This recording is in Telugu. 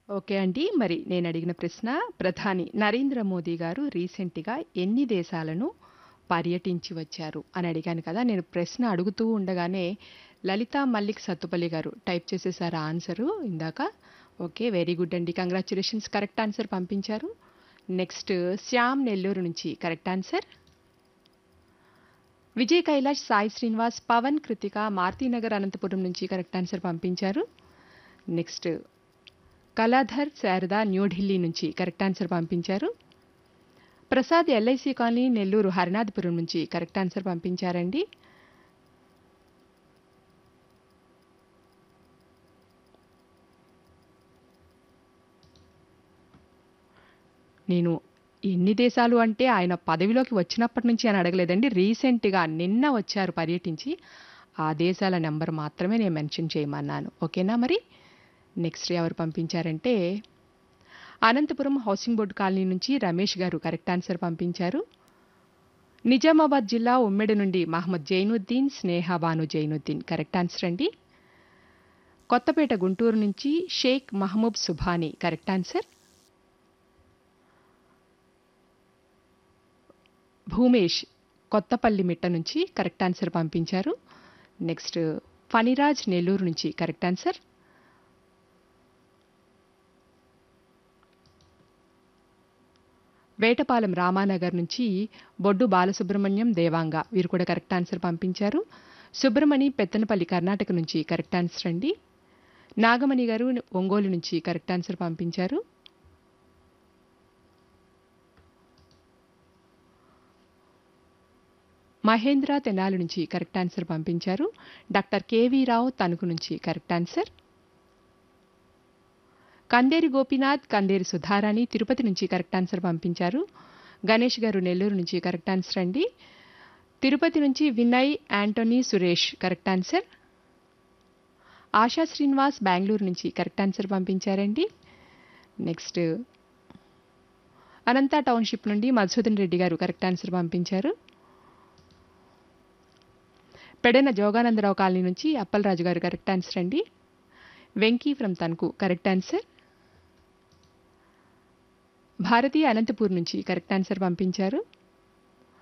ఓకే అండి. మరి నేనడిగిన ప్రశ్న ప్రధాని నరేంద్ర మోదీ గారు రీసెంట్‌గా ఎన్ని దేశాలను పర్యటించి వచ్చారు అని అడిగాను కదా! నేను ప్రశ్న అడుగుతూ ఉండగానే లలిత మల్లిక్ సత్తుపల్లి గారు టైప్ చేసేసారు ఆన్సరు ఇందాక. ఓకే. వెరీ గుడ్ అండి. కంగ్రాచ్యులేషన్స్ కరెక్ట్ ఆన్సర్ పంపించారు. నెక్స్ట్ శ్యామ్ నెల్లూరు నుంచి కరెక్ట్ ఆన్సర్. విజయ్ కైలాష్, సాయి శ్రీనివాస్, పవన్, కృతిక, మారుతీనగర్ అనంతపురం నుంచి కరెక్ట్ ఆన్సర్ పంపించారు. నెక్స్ట్ కళాధర్, శారద న్యూఢిల్లీ నుంచి కరెక్ట్ ఆన్సర్ పంపించారు. ప్రసాద్ ఎల్ఐసి కాలనీ నెల్లూరు హరినాథపురం నుంచి కరెక్ట్ ఆన్సర్ పంపించారండి. నేను ఎన్ని దేశాలు అంటే ఆయన పదవిలోకి వచ్చినప్పటి నుంచి అని అడగలేదండి. రీసెంట్‌గా నిన్న వచ్చారు పర్యటించి. ఆ దేశాల నంబర్ మాత్రమే నేను మెన్షన్ చేయమన్నాను. ఓకేనా మరి? నెక్స్ట్ ఎవరు పంపించారంటే అనంతపురం హౌసింగ్ బోర్డ్ కాలనీ నుంచి రమేష్ గారు కరెక్ట్ ఆన్సర్ పంపించారు. నిజామాబాద్ జిల్లా ఉమ్మెడి నుండి మహమ్మద్ జైనుద్దీన్, స్నేహ బాను జైనుద్దీన్ కరెక్ట్ ఆన్సర్ అండి. కొత్తపేట గుంటూరు నుంచి షేక్ మహమూబ్ సుభానీ కరెక్ట్ ఆన్సర్. భూమేష్ కొత్తపల్లి మిట్ట నుంచి కరెక్ట్ ఆన్సర్ పంపించారు. నెక్స్ట్ ఫణిరాజ్ నెల్లూరు నుంచి కరెక్ట్ ఆన్సర్. వేటపాలెం రామానగర్ నుంచి బొడ్డు బాలసుబ్రహ్మణ్యం, దేవాంగ వీరు కూడా కరెక్ట్ ఆన్సర్ పంపించారు. సుబ్రమణి పెత్తనపల్లి కర్ణాటక నుంచి కరెక్ట్ ఆన్సర్ అండి. నాగమణి గారు ఒంగోలు నుంచి కరెక్ట్ ఆన్సర్ పంపించారు. మహేంద్ర తెనాలి నుంచి కరెక్ట్ ఆన్సర్ పంపించారు. డాక్టర్ కేవీ రావు తణుకు నుంచి కరెక్ట్ ఆన్సర్. కందేరి గోపీనాథ్, కందేరి సుధారాణి తిరుపతి నుంచి కరెక్ట్ ఆన్సర్ పంపించారు. గణేష్ గారు నెల్లూరు నుంచి కరెక్ట్ ఆన్సర్ అండి. తిరుపతి నుంచి Vinay, Antony, Suresh correct answer. Asha Srinivas Bengaluru నుంచి కరెక్ట్ ఆన్సర్ పంపించారండి. నెక్స్ట్ అనంత టౌన్‌షిప్ నుండి మధుసూదన్ రెడ్డి గారు కరెక్ట్ ఆన్సర్ పంపించారు. పెడెన జోగానందరావు కాలనీ నుంచి అప్పలరాజు గారు కరెక్ట్ ఆన్సర్ అండి. Venky from Tanuku correct answer. Bharati Anantapur నుంచి కరెక్ట్ ఆన్సర్ పంపించారు.